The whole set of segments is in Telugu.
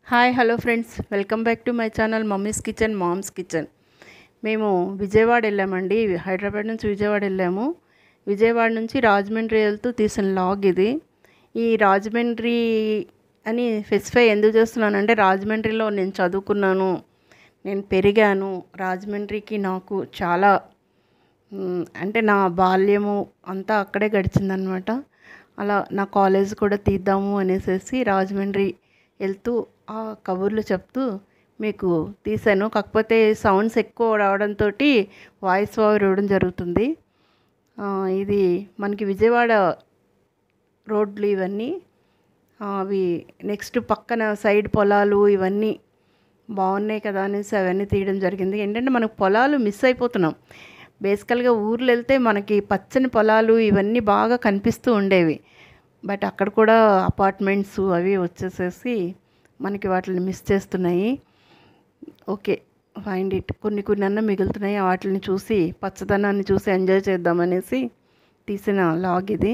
Hi hello friends welcome back to my channel mummy's kitchen mom's kitchen మేము విజయవాడ వెళ్ళామండి హైదరాబాద్ నుంచి విజయవాడ వెళ్ళాము విజయవాడ నుంచి రాజమండ్రి వెళ్తూ తీసిన లాగ్ ఇది ఈ రాజమండ్రి అని స్పెసిఫై ఎందుకు చేస్తున్నానంటే రాజమండ్రిలో నేను చదువుకున్నాను నేను పెరిగాను రాజమండ్రికి నాకు చాలా మ్, అంటే నా బాల్యము అంతా అక్కడే గడిచిందనమాట అలా నా కాలేజ్ కూడా తీద్దాము అనేసి రాజమండ్రి వెళ్తూ ఆ కబుర్లు చెప్తూ మీకు తీశాను కాకపోతే సౌండ్స్ ఎక్కువ రావడంతో వాయిస్ ఓవర్ ఇవ్వడం జరుగుతుంది ఆ, ఇది మనకి విజయవాడ రోడ్లు ఇవన్నీ ఆ, అవి నెక్స్ట్ పక్కన సైడ్ పొలాలు ఇవన్నీ బాగున్నాయి కదా అనేసి అవన్నీ తీయడం జరిగింది ఏంటంటే మనకు పొలాలు మిస్ అయిపోతున్నాం బేసికల్గా ఊర్లు వెళ్తే మనకి పచ్చని పొలాలు ఇవన్నీ బాగా కనిపిస్తూ ఉండేవి బట్ అక్కడ కూడా అపార్ట్మెంట్స్ అవి వచ్చేసేసి మనకి వాటిని మిస్ చేస్తున్నాయి ఓకే ఫైండ్ ఇట్ కొన్ని కొన్ని అన్న మిగులుతున్నాయి వాటిని చూసి పచ్చదనాన్ని చూసి ఎంజాయ్ చేద్దామనేసి తీసిన లాగ్ ఇది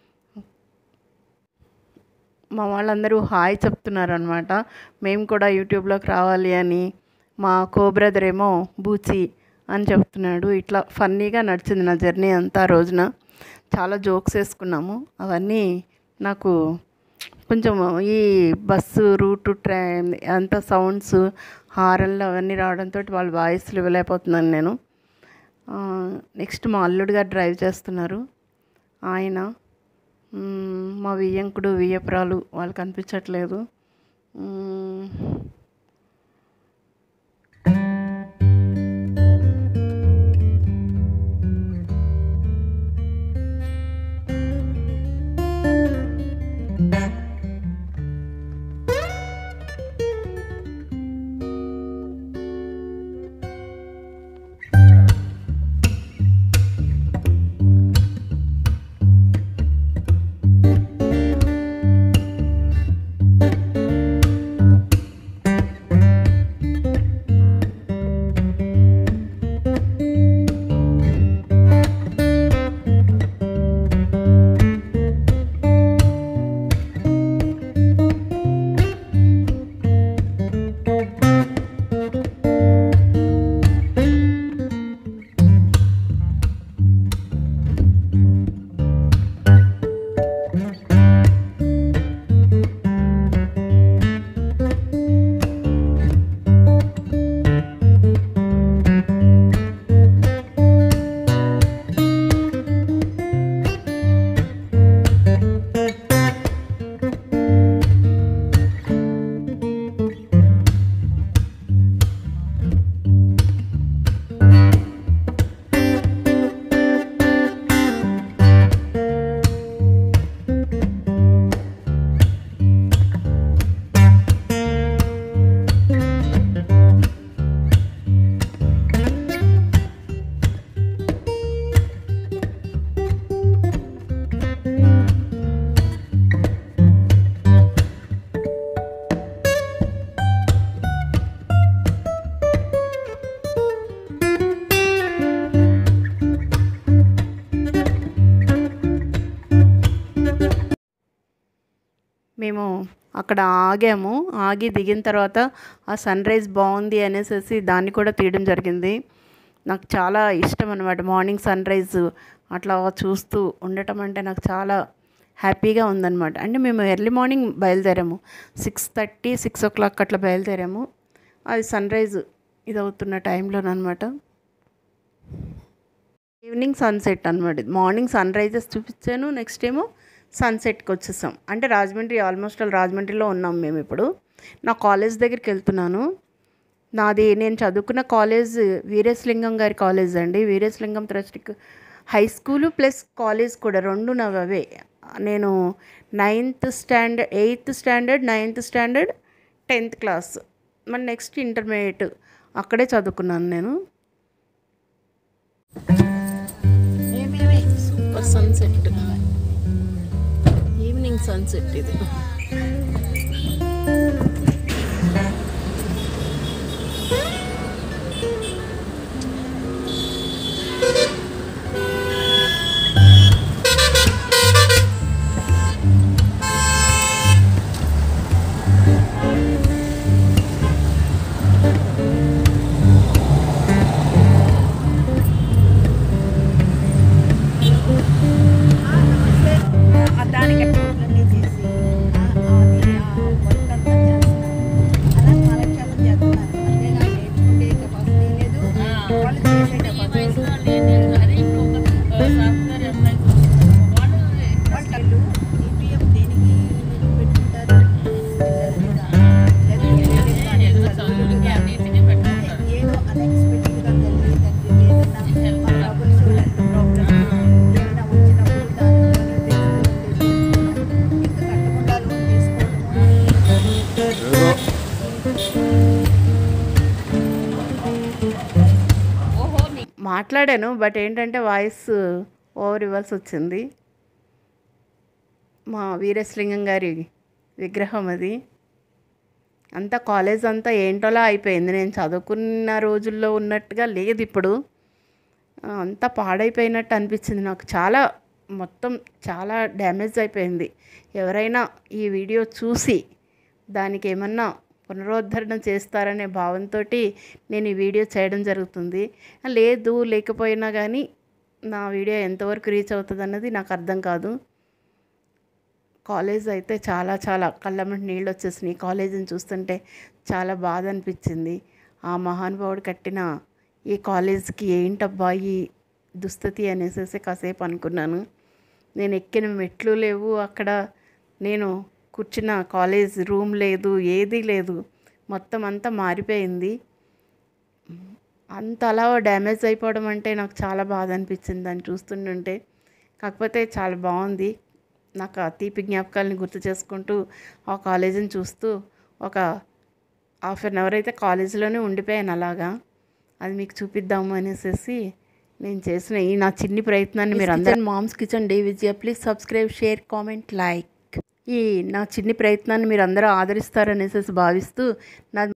మా వాళ్ళందరూ హాయ్ చెప్తున్నారు అనమాట మేము కూడా యూట్యూబ్లోకి రావాలి అని మా కో బ్రదర్ ఏమో బూచి అని చెప్తున్నాడు ఇట్లా ఫన్నీగా నడిచింది నా జర్నీ అంతా ఆ రోజున చాలా జోక్స్ వేసుకున్నాము అవన్నీ నాకు కొంచెం ఈ బస్సు రూట్ ట్రైన్ అంత సౌండ్స్ హారన్లు అవన్నీ రావడంతో వాళ్ళ వాయిస్లు ఇవ్వలేకపోతున్నాను నేను నెక్స్ట్ మా అల్లుడు గారు డ్రైవ్ చేస్తున్నారు ఆయన మ్మ్, మా వియ్యంకుడు వియ్యపురాలు వాళ్ళు కనిపించట్లేదు మ్మ్, మేము అక్కడ ఆగాము ఆగి దిగిన తర్వాత ఆ సన్ రైజ్ బాగుంది అనేసి దాన్ని కూడా తీయడం జరిగింది నాకు చాలా ఇష్టం అనమాట మార్నింగ్ సన్ రైజ్ అట్లా చూస్తూ ఉండటం అంటే నాకు చాలా హ్యాపీగా ఉందన్నమాట అంటే మేము ఎర్లీ మార్నింగ్ బయలుదేరాము six thirty six o'clock అట్లా బయలుదేరాము అది సన్ రైజ్ ఇది అవుతున్న టైంలోనమాట ఈవినింగ్ సన్సెట్ అనమాట ఇది. మార్నింగ్ సన్ రైజెస్ చూపించాను నెక్స్ట్ ఏమో సన్సెట్కి వచ్చేసాం అంటే రాజమండ్రి ఆల్మోస్ట్ ఆల్ రాజమండ్రిలో ఉన్నాం మేము ఇప్పుడు నా కాలేజ్ దగ్గరికి వెళ్తున్నాను నాది నేను చదువుకున్న కాలేజ్ వీరేశలింగం గారి కాలేజ్ అండి Veeresalingam theistic high school plus college కూడా రెండు నావి అవే నేను ninth standard eighth standard ninth standard tenth class మరి నెక్స్ట్ ఇంటర్మీడియట్ అక్కడే చదువుకున్నాను నేను సూపర్ సన్సెట్ ఈవినింగ్ సన్సెట్ ఇది మాట్లాడాను బట్ ఏంటంటే వాయిస్ ఓవర్ ఇవ్వాల్సి వచ్చింది మా వీరేశలింగం గారి విగ్రహం అది అంతా కాలేజ్ అంతా ఏంటోలా అయిపోయింది నేను చదువుకున్న రోజుల్లో ఉన్నట్టుగా లేదు ఇప్పుడు ఆ, అంతా పాడైపోయినట్టు అనిపించింది నాకు చాలా మొత్తం చాలా డ్యామేజ్ అయిపోయింది ఎవరైనా ఈ వీడియో చూసి దానికి ఏమన్నా పునరుద్ధరణ చేస్తారనే భావంతో నేను ఈ వీడియో చేయడం జరుగుతుంది లేదు లేకపోయినా కానీ నా వీడియో ఎంతవరకు రీచ్ అవుతుంది అన్నది నాకు అర్థం కాదు కాలేజ్ అయితే చాలా చాలా కళ్ళమ్మటి నీళ్ళు వచ్చేసినాయి కాలేజీని చూస్తుంటే చాలా బాధ అనిపించింది ఆ మహానుభావుడు కట్టిన ఈ కాలేజ్కి ఏంటబ్బా ఈ దుస్థితి అనేసి కాసేపు అనుకున్నాను నేను ఎక్కిన మెట్లు లేవు అక్కడ నేను కూర్చున్న కాలేజ్ రూమ్ లేదు ఏదీ లేదు మొత్తం అంతా మారిపోయింది అంత అలా డ్యామేజ్ అయిపోవడం అంటే నాకు చాలా బాధ అనిపించింది దాన్ని చూస్తుంటుంటే కాకపోతే చాలా బాగుంది నాకు ఆ తీపి జ్ఞాపకాలని గుర్తు చేసుకుంటూ ఆ కాలేజీని చూస్తూ ఒక హాఫ్ అన్ అవర్ అయితే కాలేజీలోనే ఉండిపోయాను అలాగా అది మీకు చూపిద్దాము అనేసి నేను చేసిన ఈ నా చిన్ని ప్రయత్నాన్ని మీరు అందరూ మామ్స్ కిచెన్ డే విజయ please subscribe share comment like ఈ నా చిన్ని ప్రయత్నాన్ని మీరు అందరూ ఆదరిస్తారనేసి భావిస్తూ నా